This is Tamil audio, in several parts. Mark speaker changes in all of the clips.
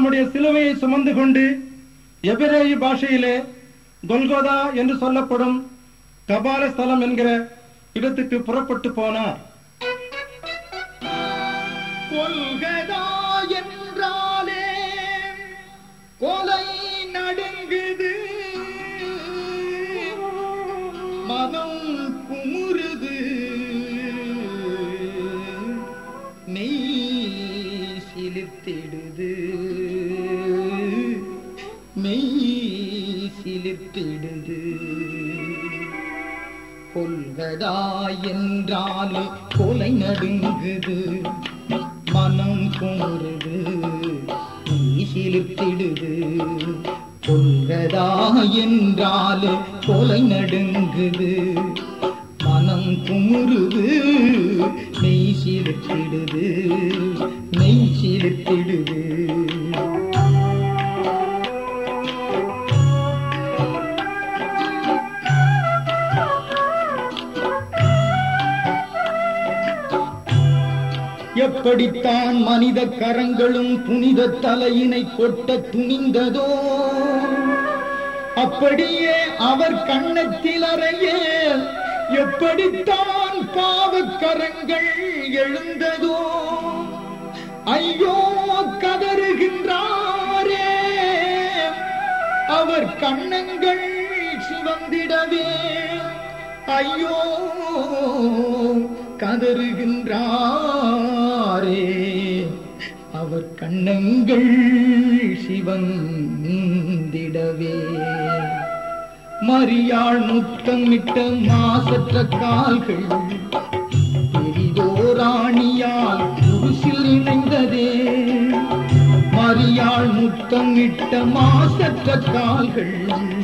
Speaker 1: தம்முடைய சிலுவையை சுமந்து கொண்டு எபிரேய பாஷையிலே கொல்கோதா என்று சொல்லப்படும் கபால ஸ்தலம் என்கிற இடத்துக்கு புறப்பட்டு போனார்
Speaker 2: கொள்கதா என்றாலே கொலை நடுங்குது மனம் குமுறுது மெய் சிலிர்த்திடுது மெய் சிலிர்த்திடுது கொள்கதா என்றாலே கொலை நடுங்குது மனம் குமுறுது நீ சிலிர்த்திடுது கொள்கதா என்றாலே கொலை நடுங்குது மனம் குமுறுது மெய் சிலிர்த்திடுது மெய் சிலிர்த்திடுது எப்படித்தான் மனித கரங்களும் புனித தலையினை கொட்ட துணிந்ததோ அப்படியே அவர் கண்ணத்தில் அறைய எப்படித்தான் பாவக்கரங்கள் எழுந்ததோ ஐயோ கதறுகின்றாரே அவர் கண்ணங்கள் சிவந்திடவே ஐயோ கதறுகின்றாரே அவர் கண்ணங்கள் சிவந்திடவே மரியாள் முத்தமிட்ட மாசற்ற கால்கள் பெரிதோராணியால் குருசில் இணைந்ததே மரியாள் முத்தமிட்ட மாசற்ற கால்கள்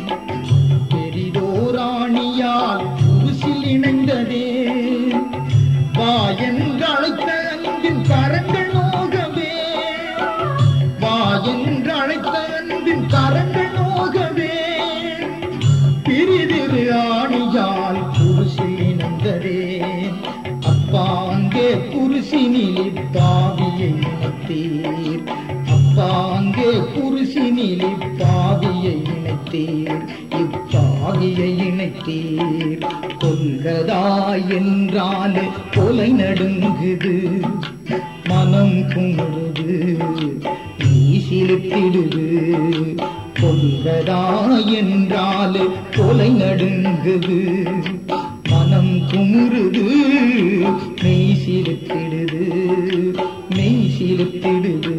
Speaker 2: பெரிதோராணியால் குருசில் இணைந்ததே வா என்று அழைத்த அன்பின் கரங்கள் நோகவே வா என்று அழைத்த அன்பின் கரங்கள் நோகவே பிரிதிரு ஆணியால் குருசில் இணைந்ததே அப்பா அங்கே குருசினிலே பாவியை இணைத்தீர் அப்பா அங்கே குருசினிலே பாவியை இணைத்தீர் இப்பாவியை இணைத்தீர் கொள்கதா என்றால் கொலை நடுங்குது மனம் குமுறுது நீ சிலுத்திடுது கொள்கதா என்றால் கொலை நடுங்குது மனம் குமுறுது மெய் சிலுத்திடுது மெய் சிலுத்திடுது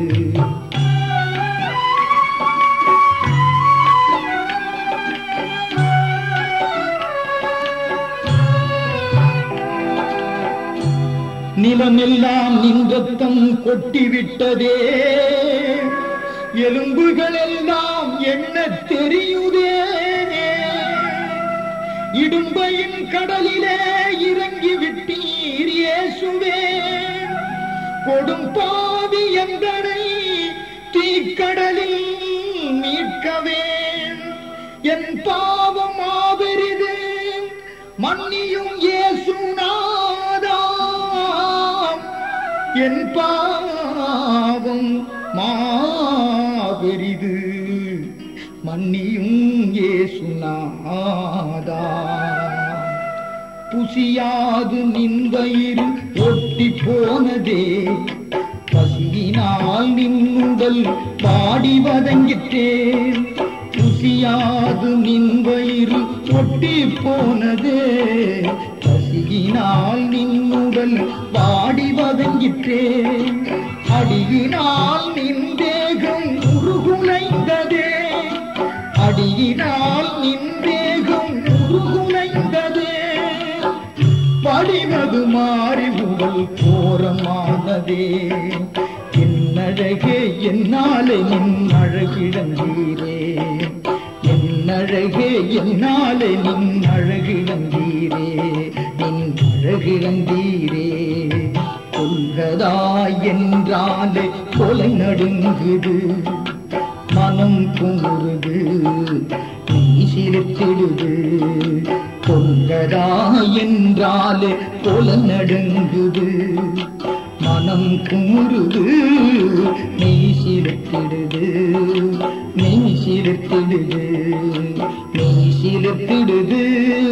Speaker 2: நிலமெல்லாம் நின்றத்தம் கொட்டிவிட்டதே எலும்புகள் எல்லாம் என்ன தெரியுதே இடும்பையின் கடலிலே இறங்கி விட்டீர் இயேசுவே கொடும் பாவி எந்தனை தீக்கடலில் மீட்கவே என் பாவம் ஆவெரிது மன்னியும் இயேசுநாதா என் பாவம் மாபெரிது மன்னியும் ஏசுநாதா புசியாது நின் வயிறு ஒட்டி போனதே பசியினால் நின்னுடல் பாடி வதங்கிட்டே புசியாது நின் வயிறு ஒட்டி போனதே பசியினால் நின்னுடல் பாடி வதங்கிட்டே அடியினால் நின் தேகம் உருகுலைந்ததே அடியினால் நின் தேகம் உருகுலைந்ததே படிவது மாறி உடல் கோரமானதே என்னழகே என்னாலே நின் அழகிழந்தீரே என்னழகே என்னாலே நின் அழகிழந்தீரே நின் அழகிழந்தீரே கொள்கதா என்றாலே கொலை நடுங்குது மனம் குமுறுது நீ சிரித்திடுது கொள்கதா என்றாலே கொல நடுங்குது மனம் குமுறுது நீ சிலிர்த்திடுது மெய் சிலிர்த்திடுது மெய் சிலிர்த்திடுது